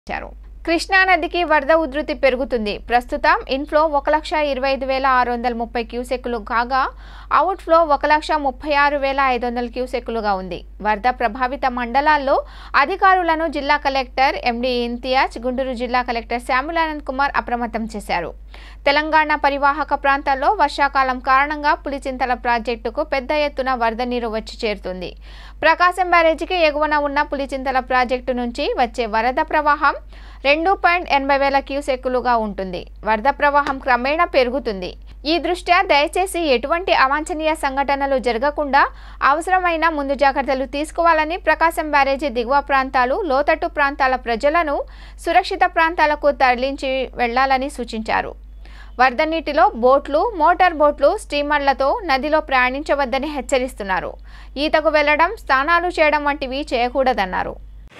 ఇచ్చారు కృష్ణానదికి వరద ఉధృతి పెరుగుతుంది ప్రస్తుతం ఇన్ఫ్లో ఒక లక్ష ఇరవై ఐదు వేల ఆరు వందల ముప్పై క్యూసెక్కులు కాగా అవుట్ఫ్లో ఒక లక్ష ముప్పై ఆరు వేల ఐదు వందల క్యూసెక్కులుగా ఉంది వరద ప్రభావిత మండలాల్లో అధికారులను జిల్లా కలెక్టర్ ఎండి ఇంతియాజ్ గుంటూరు జిల్లా కలెక్టర్ శ్యాములానంద్ కుమార్ అప్రమత్తం చేశారు తెలంగాణ పరివాహక ప్రాంతాల్లో వర్షాకాలం కారణంగా పులిచింతల ప్రాజెక్టుకు పెద్ద ఎత్తున వరద నీరు వచ్చి చేరుతుంది ప్రకాశం బ్యారేజీకి ఎగువన ఉన్న పులిచింతల ప్రాజెక్టు నుంచి వచ్చే వరద ప్రవాహం రెండు పాయింట్ ఎనభై వేల క్యూసెక్కులుగా ఉంటుంది వరద ప్రవాహం క్రమేణా పెరుగుతుంది ఈ దృష్ట్యా దయచేసి ఎటువంటి అవాంఛనీయ సంఘటనలు జరగకుండా అవసరమైన ముందు జాగ్రత్తలు తీసుకోవాలని ప్రకాశం బ్యారేజీ దిగువ ప్రాంతాలు లోతట్టు ప్రాంతాల ప్రజలను సురక్షిత ప్రాంతాలకు తరలించి వెళ్లాలని సూచించారు వరద నీటిలో బోట్లు మోటార్ బోట్లు స్టీమర్లతో నదిలో ప్రయాణించవద్దని హెచ్చరిస్తున్నారు ఈతకు వెళ్లడం స్నానాలు చేయడం వంటివి చేయకూడదన్నారు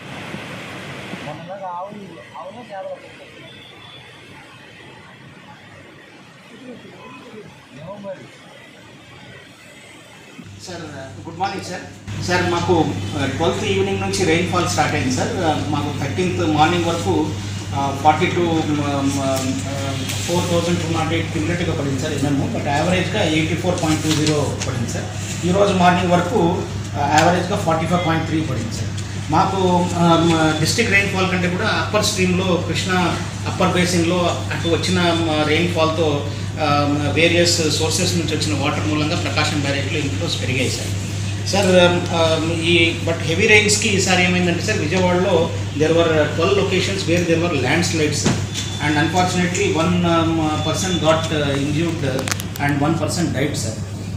sir good morning sir sir మాకు ట్వెల్త్ ఈవినింగ్ నుంచి రెయిన్ఫాల్ స్టార్ట్ అయింది సార్ మాకు థర్టీన్త్ మార్నింగ్ వరకు forty two four thousand two naught eight క్యూమిలేటివ్గా పడింది సార్ ఎన్ఎం బట్ యావరేజ్గా eighty four point two zero పడింది సార్ ఈరోజు మార్నింగ్ వరకు యావరేజ్గా ఫార్టీ ఫైవ్ పాయింట్ త్రీ పడింది సార్ మాకు డిస్ట్రిక్ట్ రెయిన్ఫాల్ కంటే కూడా అప్పర్ స్ట్రీమ్లో కృష్ణా అప్పర్ బేసిన్లో అటు వచ్చిన రెయిన్ఫాల్తో వేరియస్ సోర్సెస్ నుంచి వచ్చిన వాటర్ మూలంగా ప్రకాశం బ్యారేజ్లో ఇన్ఫ్లోస్ పెరిగాయి సార్ సార్ ఈ బట్ హెవీ రైన్స్కి ఈసారి ఏమైందంటే సార్ విజయవాడలో there were twelve locations where there were landslides and unfortunately one person got injured and one person died sir